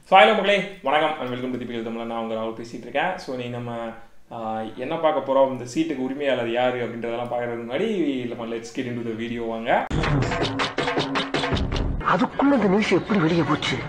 So hello மக்களே வணக்கம் and welcome to திப்பிகள் தமிழ் நான் உங்கள் ராகுல் பேசிகிட்டு இருக்கேன் ஸோ நீ நம்ம ஆஹ், என்ன பார்க்க போகிறோம் இந்த சீட்டுக்கு உரிமையாளர் யார் அப்படின்றதெல்லாம் பார்க்கறதுக்கு முன்னாடி நம்ம let's get into the video வாங்க அதுக்குள்ள இந்த நியூஸ் எப்படி வெளியே போச்சு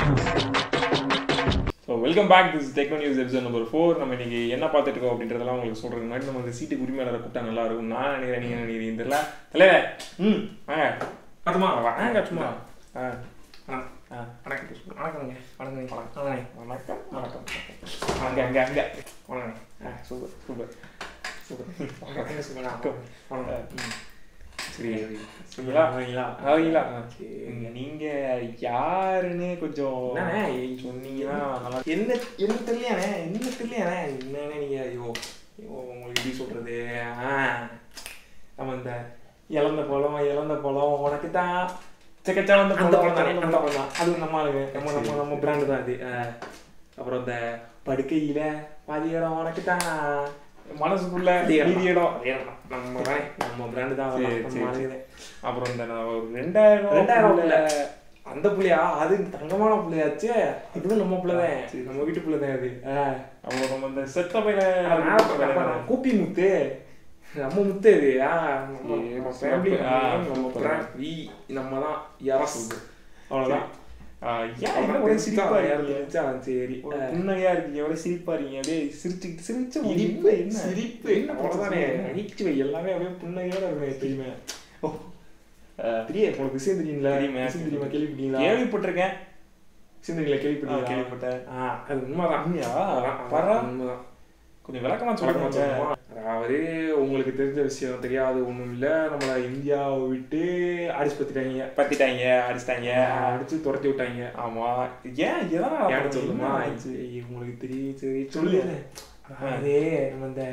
so welcome back this techno news episode number four நம்ம இன்னைக்கு என்ன பார்த்துட்டு இருக்கோம் அப்படின்றதெல்லாம் உங்களுக்கு சொல்கிறதுக்கு முன்னாடி நம்ம இந்த சீட்டுக்கு உரிமையாளரை கூப்பிட்டா நல்லா இருக்கும் நான் நினைக்கிறேன் நீங்கள் நினைக்கிறீங்க தெரியல தலைவரே ம் வாங்க கட்டுமா வாங்க சும்மா ஆ ஆ ஆ வணக்கம் வணக்கங்க வணக்கம் வணக்கம் வணக்கம் வணக்கம் அங்கே அங்கே அங்கே வணக்கம் ஆ சூப்பர் சூப்பர் சூப்பர் வணக்கம் வணக்கம் வணக்கம் ம். சரி சரிங்களா அவங்களா? அவங்களா சரிங்க. நீங்க யாருன்னு கொஞ்சம் என்னண்ணே? சொன்னீங்கன்னா நல்லா என்ன என்ன தெரியலையாண்ணே என்ன தெரியலையாண்ணே என்னண்ணே நீங்க ஐயோ ஐயோ உங்களுக்கு எப்படி சொல்றது ஆ, நம்ம இந்த இழந்த பழம் இழந்த பழம் உனக்கு தான் சக்கச்சா வந்த அந்த பழம் பழம் தானே அந்த அந்த பழம் பழம் தான் அது நம்ம ஆளுங்க நம்ம நம்ம நம்ம பிராண்டு தான் அது ஆ. அப்புறம் இந்த படுக்கையில பாதி இடம் உனக்கு தான் மனசுக்குள்ள பாதி இடம். மீதி இடம் அதே இடம் தான். நம்ம தானே நம்ம பிராண்டு தான் சரி, அதெல்லாம். நம்ம சரி, ஆளுங்க தான். அப்புறம் இந்த நான் ஒரு ரெண்டாயிரம் ரெண்டாயிரம் உள்ள- புள்ள. அந்த புள்ளையா அது தங்கமான புள்ளையாச்சு அதுவும் நம்ம பிள்ளைதான் சரி. நம்ம வீட்டு பிள்ளைதான் அது ஆ. அப்புறம் நம்ம இந்த செத்த பையன அது மேல போய் நம்ம நம்ம கூப்பி முத்து நம்ம முத்து இது ஆ, நம்ம சரி, நம்ம சரி, family, ஆ, நம்ம சூப்பர். brand, we, நம்ம தான் யாரஸ் அவ்வளவுதான் ஆ, ஏன் என்ன ஒரே சிரிப்பா யாரு இருக்கீங்க? நினைச்சா, சரி ஒரு ஆ. புன்னகையா இருக்கீங்க எவ்வளவு சிரிப்பா இருக்கீங்க அப்படியே சிரிச்சுக்கிட்டு சிரிச்ச சிரிப்பு என்ன சிரிப்பு என்ன அவ்வளவுதானே பிரச்சனை? நகைச்சுவை எல்லாமே அப்படியே புன்னகையோட இருக்கும் எப்பயுமே ஓ, ஆ, தெரியும் உங்களுக்கு விஷயம் தெரியுங்களா தெரியுமே. விஷயம் தெரியுமா கேள்விப்பட்டீங்களா கேள்விப்பட்டிருக்கேன் விஷயம் தெரியல ஆ, கேள்விப்பட்டீங்களா கேள்விப்பட்டேன் ஆ, அது உண்மைதான் உண்மையா? அதான், பரவா. அதான் உண்மைதான் கொஞ்சம் விளக்கமா வழக்கமா சொல்லுங்க சொல்லுமா? அதாவது உங்களுக்கு தெரிஞ்ச விஷயம் தெரியாது ஒண்ணும் இல்ல நம்மள இந்தியாவை விட்டு அடிச்சு பத்திட்டாங்க பத்திட்டாங்க அடிச்சிட்டாங்க அடிச்சு துரத்தி விட்டாங்க ஆமா ஏன் எதனால ஏன்னு அப்படி சொல்லுமா என்ன ஆச்சு? சரி, உங்களுக்கு தெரியும் சரி சொல்லு. சொல்லு அதாவது நம்ம இந்த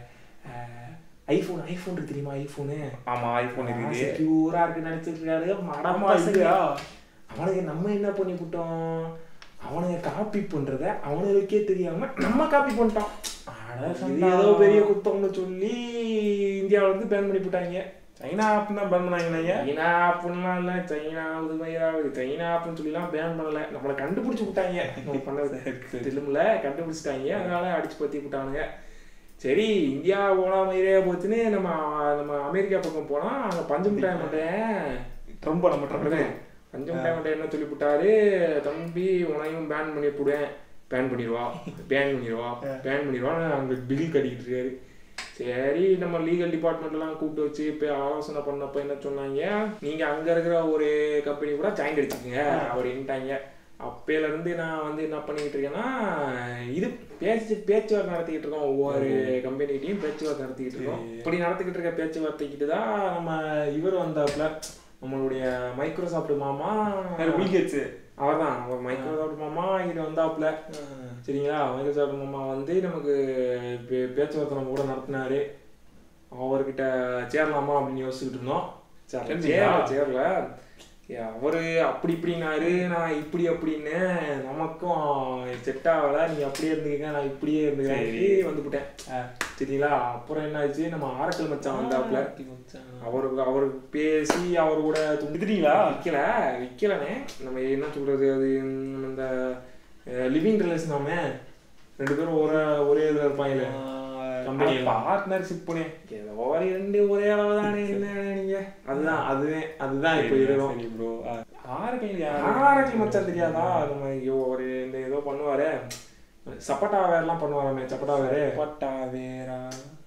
ஐபோன் ஐபோன் இருக்கு தெரியுமா ஐபோனு ஆமா ஐபோன் இருக்குது செக்யூரா இருக்கு நினைச்சிட்டு இருக்காரு மடமா ஆமா, இல்லையா அவனுக்கு நம்ம என்ன பண்ணி விட்டோம் அவனுங்க காப்பி பண்றத அவனுங்களுக்கே தெரியாம நம்ம காப்பி பண்ணிட்டோம் அட இது சண்டா. ஏதோ பெரிய குத்தம்னு சொல்லி இந்தியாவுல இருந்து பேன் பண்ணி போட்டாங்க சைனா ஆப்னு தான் பேன் பண்ணாங்க சைனா ஆப்புலாம் இல்ல சைனா ஆகுது மயிராகுது சைனா ஆப்புன்னு சொல்லிலாம் பேன் பண்ணல நம்மளை கண்டுபிடிச்சு விட்டாங்க நம்ம பண்ணது திரும்பல கண்டுபிடிச்சிட்டாங்க அதனால அடிச்சு பத்தி விட்டானுங்க சரி இந்தியா போனா மயிரே போச்சுன்னு நம்ம நம்ம அமெரிக்கா பக்கம் போனா அங்க பஞ்சு மிட்டாய் மாட்டேன் ரொம்ப நம்ம ட்ரம்ப் பஞ்சு மிட்டாய் மாட்டேன் என்ன சொல்லி விட்டாரு தம்பி உனையும் பேன் பண்ணி போடுவேன் பேன் பண்ணிடுவா பேன் பண்ணிடுவா பேன் பண்ணிடுவான்னு அங்க பில் கட்டிக்கிட்டு இருக்காரு சரி நம்ம லீகல் டிபார்ட்மெண்ட்லாம் கூப்பிட்டு வச்சு இப்போ ஆலோசனை பண்ணப்ப என்ன சொன்னாங்க நீங்க அங்க இருக்கிற ஒரு கம்பெனி கூட ஜாயின் அடிச்சுக்கோங்க அப்படின்ட்டாங்க அப்பையில இருந்து நான் வந்து என்ன பண்ணிக்கிட்டு இருக்கேன்னா இது பேச்சு பேச்சுவார்த்தை நடத்திக்கிட்டு இருக்கோம் ஒவ்வொரு கம்பெனிகிட்டையும் பேச்சுவார்த்தை நடத்திக்கிட்டு இருக்கோம் இப்படி நடத்திக்கிட்டு இருக்க பேச்சுவார்த்தைக்கிட்டு தான் நம்ம இவர் வந்தாப்புல நம்மளுடைய மைக்ரோசாஃப்ட் மாமா பில்கேட்ஸ் அவர்தான் அவர் மைக்ரோசாஃப்ட் மாமா இங்க வந்தாப்புல சரிங்களா மைக்ரோசாஃப்ட் மாமா வந்து நமக்கு பே- பேச்சுவார்த்தை நம்ம கூட நடத்தினாரு அவர்கிட்ட சேரலாமா அப்படின்னு யோசிச்சுக்கிட்டு இருந்தோம் சரி, தெரிஞ்சுங்களா? சேரல சேரல ஏ, அவரு அப்படி இப்படினாரு நான் இப்படி அப்படின்னு நமக்கும் செட் ஆகல நீங்க அப்படியே இருந்துக்கங்க நான் இப்படியே இருந்துக்கிறேன் வந்துவிட்டேன் சரிங்களா அப்புறம் என்னாச்சு நம்ம ஆரக்கல் மச்சான் வந்தாப்புல அவருக்கு அவருக்கு பேசி அவர் கூட வித்துட்டீங்களா? விற்கல விற்கலனே நம்ம என்ன சொல்றது அது நம்ம இந்த லிவிங் ரிலேஷன் நாம ரெண்டு பேரும் ஒரே ஒரே இதுல இருப்பாங்களே Company ல. பார்ட்னர்ஷிப் பண்ணி ஏதோ ஒரு ரெண்டு ஒரே அளவு தானே என்ன நீங்க அதுதான் அதுவே அதுதான் இப்போ இருக்கணும் சரி ப்ரோ ஆரக்கையில் யாரு ஆரக்கல் மச்சான் தெரியாதா நம்ம ஐயோ ஒரு இந்த ஏதோ பண்ணுவாரு சப்பட்டா வேறெல்லாம் பண்ணுவாராமே சப்பட்டா வேறு பட்டா வேறா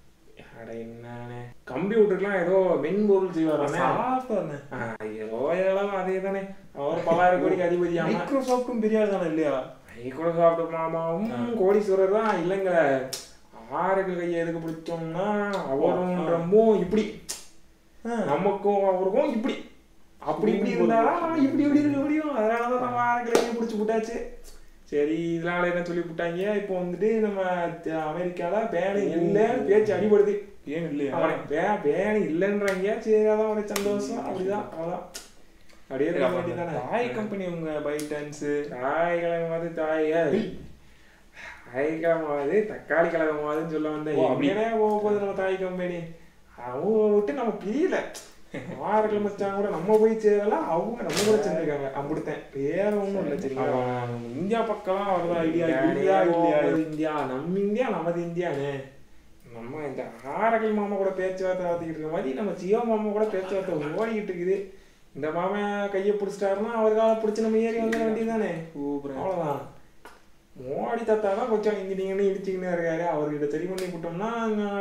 அட என்னண்ணே கம்ப்யூட்டர்லாம் ஏதோ மென்பொருள் செய்வாராமே சாஃப்ட்வேர்ண்ணே ஆ, ஏதோ ஏழாம் அதே தானே அவர் பல்லாயிரம் கோடிக்கு அதிபதியாம மைக்ரோசாஃப்ட்டும் பெரிய ஆள் தானே இல்லையா மைக்ரோசாஃப்ட் மாமாவும் கோடீஸ்வரர் தான் இல்லைங்க ஆறுகள் கையை எதுக்கு பிடிச்சோம்னா அவரும் ரொம்பவும் இப்படி நமக்கும் அவருக்கும் இப்படி அப்படி இப்படி இருந்தாலும் நம்ம இப்படி இப்படி இருக்க முடியும் அதனாலதான் நம்ம ஆறுகள் கையை பிடிச்சி விட்டாச்சு சரி இதனால என்ன சொல்லி விட்டாங்க இப்போ வந்துட்டு நம்ம த- அமெரிக்கால பேனு இல்லைன்னு பேச்சு அடிபடுது ஏன் இல்லையா அவனை பே- பேனு இல்லைன்றாங்க சரி அதான் ஒரு சந்தோஷம் அப்படிதான் அவ்வளோதான் அப்படியே இருக்க வேண்டியதானே தாய் கம்பெனி உங்க பைட்டான்ஸ் தாய் கிழங்கு தாய் தாய் கிழங்கு தக்காளி கிழங்குமாதுன்னு சொல்ல வந்தேன் ஓ, அப்படி. அப்படியே போக போகுது நம்ம தாய் கம்பெனி அவங்க விட்டு நம்ம பிரியல ஆறுகள் மச்சான் கூட நம்ம போய் சேரலாம் அவங்க நம்ம கூட சேர்ந்துருக்காங்க அப்படித்தான் வேற ஒண்ணும் இல்லை சரிங்களா இந்தியா பக்கம் வருதா ஐடியா இந்தியா இந்தியா இல்லையா நமது இந்தியா நம்ம இந்தியா நமது இந்தியானே நம்ம இந்த ஆரகல் மாமா கூட பேச்சுவார்த்தை நடத்திக்கிட்டு இருக்க மாதிரி நம்ம ஜியோ மாமா கூட பேச்சுவார்த்தை ஓடிக்கிட்டு இருக்குது இந்த மாமன் கையை பிடிச்சிட்டாருன்னா அவருக்காக பிடிச்சி நம்ம ஏறி வந்துட வேண்டியதுதானே சூப்பர் அவ்வளவுதான் மோடி தாத்தா தான் கொஞ்சம் இங்க நீங்கன்னு இடிச்சுக்கின்னு இருக்காரு அவர்கிட்ட சரி பண்ணி விட்டோம்னா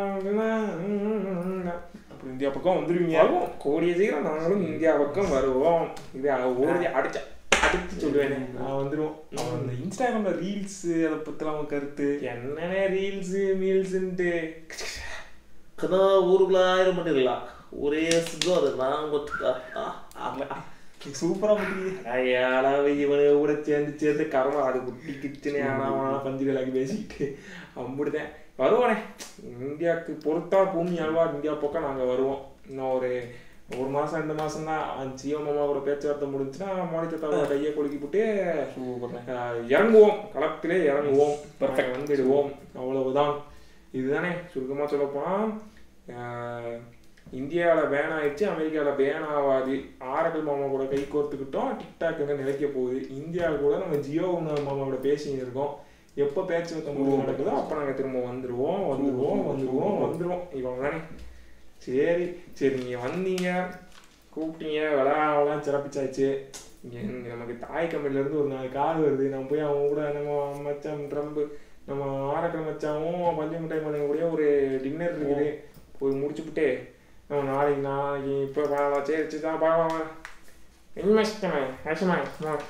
அப்புறம் இந்தியா பக்கம் வந்துருவீங்க வருவோம் கூடிய சீக்கிரம் நாங்களும் இந்தியா பக்கம் வருவோம் இது ஓடி அடிச்ச அடிச்சு சொல்லுவேனே நான் வந்துருவோம் அப்புறம் இந்த இன்ஸ்டாகிராம்ல ரீல்ஸ் அதை பத்திலாம் உங்க கருத்து என்னென்ன ரீல்ஸ் மீல்ஸ்ன்ட்டு கதா ஊருக்குள்ள ஆயிரம் பண்ணிடலாம் ஒரே சுத்தம் அது நான் கொத்துக்கா சூப்பரா பண்றீங்க ஐயாளாவை இவனு கூட சேர்ந்து சேர்ந்து கரவா அது குட்டி கிச்சனே ஆனா பஞ்சு விலைக்கு பேசிக்கிட்டு அம்பிடுதேன் வருவானே இந்தியாவுக்கு பொறுத்தா பூமி அல்வா இந்தியா பக்கம் நாங்க வருவோம் இன்னும் ஒரு ஒரு மாசம் ரெண்டு மாசம் தான் ஜியோ மாமா கூட பேச்சுவார்த்தை முடிஞ்சுன்னா மோடி தாத்தாவோட கையை கொலுக்கி போட்டு ஆஹ், இறங்குவோம் களத்திலே இறங்குவோம் Perfect. வந்துடுவோம் அவ்வளவுதான் இதுதானே சுருக்கமா சொல்லப்போனா ஆஹ், இந்தியாவில பேன் ஆயிடுச்சு அமெரிக்காவில் பேன் ஆகாது ஆரக்கல் மாமா கூட கை கோர்த்துக்கிட்டோம் டிக்டாக் எங்க நிலைக்க போகுது இந்தியா கூட நம்ம ஜியோ மாமா கூட பேசின்னு இருக்கோம் எப்போ பேச்சுவார்த்தை முடிவு நடக்குதோ அப்போ நாங்கள் திரும்ப வந்துருவோம் வந்துருவோம் வந்துருவோம் வந்துருவோம் இவங்க தானே சரி சரி நீங்கள் வந்தீங்க கூப்பிட்டீங்க விளையாடலாம் சிறப்பிச்சாச்சு இங்கே இங்கே நமக்கு தாய் கம்பெனில இருந்து ஒரு நாலு கார் வருது நம்ம போய் அவங்க கூட நம்ம மச்சான் ட்ரம்பு நம்ம ஆரக்கல் மச்சாவும் பஞ்சு மிட்டாய் மலைங்க கூட ஒரு டின்னர் இருக்குது போய் முடிச்சுப்புட்டு நம்ம நாளைக்கு நாளைக்கு இப்போ பார்க்கலாம் சரி சரி தான் பார்க்கலாம் இன்வெஸ்ட்மே ஆசுமே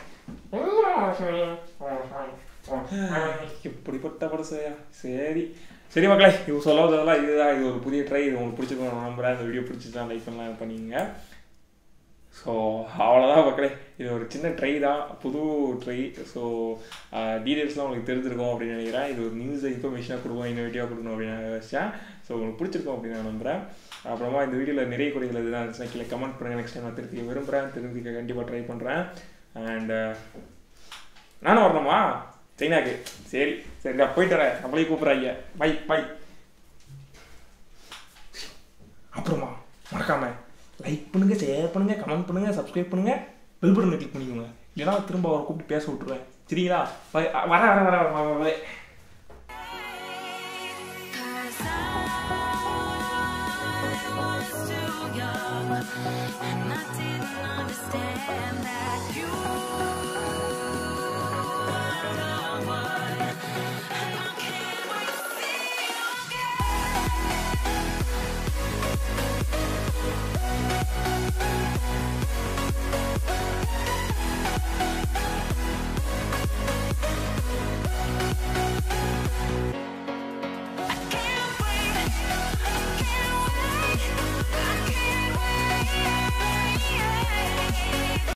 இப்படிப்பட்ட படசையா சரி சரி மக்களே இது சொல்லாததெல்லாம் இதுதான் இது ஒரு புதிய ட்ரை இது உங்களுக்கு பிடிச்சிருக்கும் நான் நம்புறேன் இந்த வீடியோ பிடிச்சிதான் லைக் பண்ணலாம் பண்ணிங்க ஸோ அவ்வளோதான் மக்களே இது ஒரு சின்ன ட்ரை தான் புது ட்ரை ஸோ டீடைல்ஸ்லாம் உங்களுக்கு தெரிஞ்சிருக்கும் அப்படின்னு நினைக்கிறேன் இது ஒரு நியூஸ் இன்ஃபர்மேஷனாக கொடுக்கும் இன்னோவேட்டிவாக கொடுக்கணும் அப்படின்னு நான் யோசிச்சேன் ஸோ உங்களுக்கு பிடிச்சிருக்கும் அப்படின்னு நான் நம்புறேன் அப்புறமா இந்த வீடியோவில் நிறைய குறைகள் எதுனா இருந்துச்சுன்னா கீழே கமெண்ட் பண்ணுங்கள் நெக்ஸ்ட் டைம் நான் திருப்பி விரும்புகிறேன் திருப்பி கண்டிப்பாக ட்ரை பண்ணுறேன் அண்ட் நானும் வரணுமா சைனாக்கு சரி சரிடா போயிட்டு வரேன் நம்மளையும் கூப்பிட்றாங்க பை பை அப்புறமா மறக்காம லைக் பண்ணுங்க ஷேர் பண்ணுங்க கமெண்ட் பண்ணுங்க சப்ஸ்கிரைப் பண்ணுங்க பெல் பட்டனை கிளிக் பண்ணிக்கோங்க இல்லைன்னா திரும்ப அவரை கூப்பிட்டு பேச விட்டுருவேன் சரிங்களா பை வர வர வர வர வர வர Cause I was too young and I didn't understand that you are the one